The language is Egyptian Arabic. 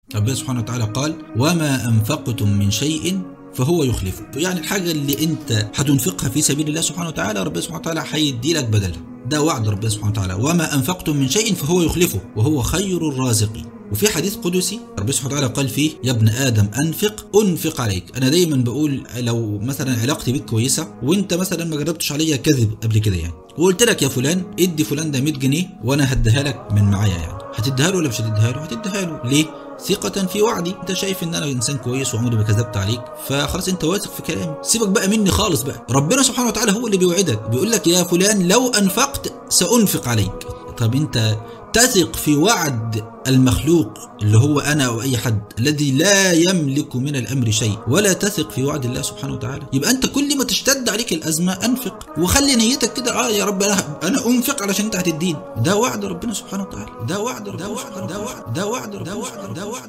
ربنا سبحانه وتعالى قال وما أنفقتم من شيء فهو يخلفه يعني الحاجة اللي انت هتنفقها في سبيل الله سبحانه وتعالى ربنا سبحانه وتعالى هيدي لك بدلها ده وعد ربنا سبحانه وتعالى وما أنفقتم من شيء فهو يخلفه وهو خير الرازقين وفي حديث قدسي ربنا سبحانه وتعالى قال فيه يا ابن ادم انفق انفق عليك انا دايما بقول لو مثلا علاقتي بيك كويسه وانت مثلا ما جربتش عليا كذب قبل كده يعني وقلت لك يا فلان ادي فلان ده 100 جنيه وانا هديها لك من معايا يعني هتديها له ولا مش هتديها له هتديها له ليه ثقة في وعدي، انت شايف ان انا انسان كويس وعمري ما كذبت عليك، فخلاص انت واثق في كلامي، سيبك بقى مني خالص بقى، ربنا سبحانه وتعالى هو اللي بيوعدك، بيقول لك يا فلان لو انفقت سانفق عليك، طب انت تثق في وعد المخلوق اللي هو انا او اي حد الذي لا يملك من الامر شيء ولا تثق في وعد الله سبحانه وتعالى يبقى انت كل ما تشتد عليك الازمه انفق وخلي نيتك كده اه يا رب انا انا انفق علشان انت هتديني ده وعد ربنا سبحانه وتعالى ده وعد ربنا ده وعد ده وعد ده وعد ده وعد ده وعد